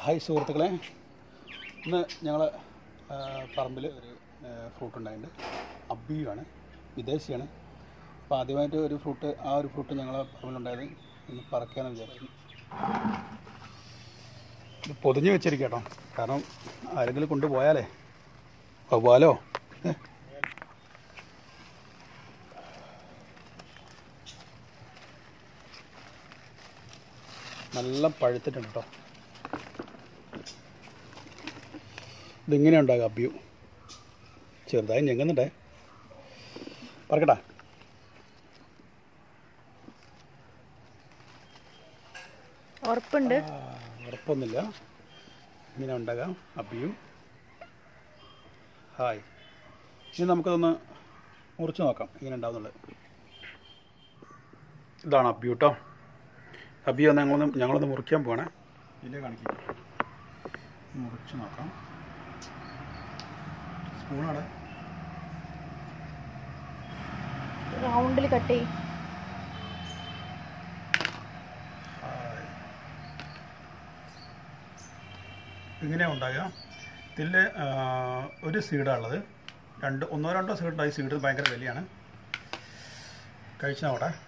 Hi സുഹൃത്തുക്കളെ ഇന്ന് ഞങ്ങൾ പറമ്പിൽ ഒരു ഫ്രൂട്ട് ഉണ്ടായിട്ടുണ്ട് അബിയുമാണ് വിദേശിയാണ് അപ്പോൾ ആദ്യമായിട്ട് ഒരു ഫ്രൂട്ട് ആ ഒരു ഫ്രൂട്ട് ഞങ്ങളെ പറമ്പിലുണ്ടായത് ഒന്ന് പറക്കാമെന്ന് വിചാരിച്ചു ഇത് പൊതിഞ്ഞ് വെച്ചിരിക്കുക കേട്ടോ കാരണം ആരെങ്കിലും കൊണ്ടുപോയാലേ വവ്വാലോ ഏ? നല്ല പഴുത്തിട്ടുണ്ട് കേട്ടോ ഇതിങ്ങനെ ഉണ്ടാകും അബ്യു ചെറുതായി ഞെങ്ങുന്നുണ്ടേ പറക്കട്ടാ ഉറപ്പുണ്ട് ആ, ഉറപ്പൊന്നുമില്ല ഇങ്ങനെ ഉണ്ടാകാം അബിയും ഹായ് ഇനി നമുക്കതൊന്ന് മുറിച്ച് നോക്കാം ഇങ്ങനെ ഉണ്ടാവുന്നുള്ളത് ഇതാണ് അബി കേട്ടോ അബി ഒന്ന് ഞങ്ങളൊന്ന് ഞങ്ങളൊന്ന് മുറിക്കാൻ പോകണേ ഇതിൻ്റെ കാണിക്കാം മുറിച്ച് നോക്കാം സ്പൂണാടെ റൗണ്ടിൽ കട്ട് ചെയ്യും ഹായ്. ഇങ്ങനെ ഉണ്ടാകുക ഇതിൽ ഒരു സീഡാണ് ഉള്ളത് രണ്ട് ഒന്നോ രണ്ടോ സീഡ് ഉണ്ടായി സീഡ് ഭയങ്കര വിലയാണ് കഴിച്ചാൽ അവിടെ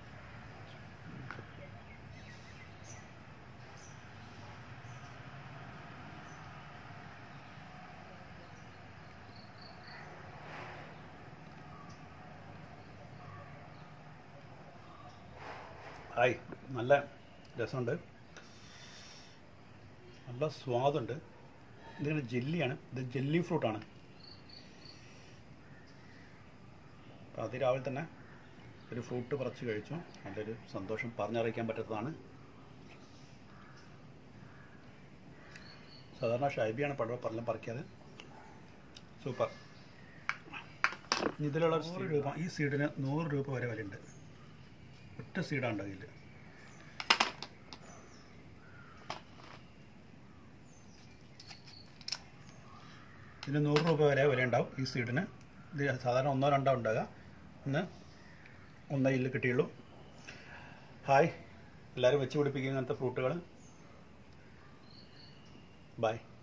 ഹായ് നല്ല രസമുണ്ട് നല്ല സ്വാദുണ്ട് ഇതിങ്ങനെ ജെല്ലിയാണ് ഇത് ജെല്ലി ഫ്രൂട്ടാണ് അപ്പോൾ അതിരാവിലെ തന്നെ ഒരു ഫ്രൂട്ട് പറിച്ച് കഴിച്ചു നല്ലൊരു സന്തോഷം പറഞ്ഞറിയിക്കാൻ പറ്റാത്തതാണ് സാധാരണ ഷൈബിയാണ് പഴം പഴം പറിക്കാതെ സൂപ്പർ ഇതിലുള്ള നൂറ് രൂപ ഈ സീഡിന് നൂറ് രൂപ വരെ വിലയുണ്ട് ഒറ്റ സീഡാണ് അതിൽ ഇതിന് നൂറ് രൂപ വരെ വില ഉണ്ടാവും ഈ സീഡിന് ഇത് സാധാരണ ഒന്നോ രണ്ടോ ഉണ്ടാകുക ഇന്ന് ഒന്നേ ഇല്ല കിട്ടിയുള്ളൂ ഹായ് എല്ലാവരും വെച്ച് പിടിപ്പിക്കുക ഇങ്ങനത്തെ ഫ്രൂട്ടുകൾ ബൈ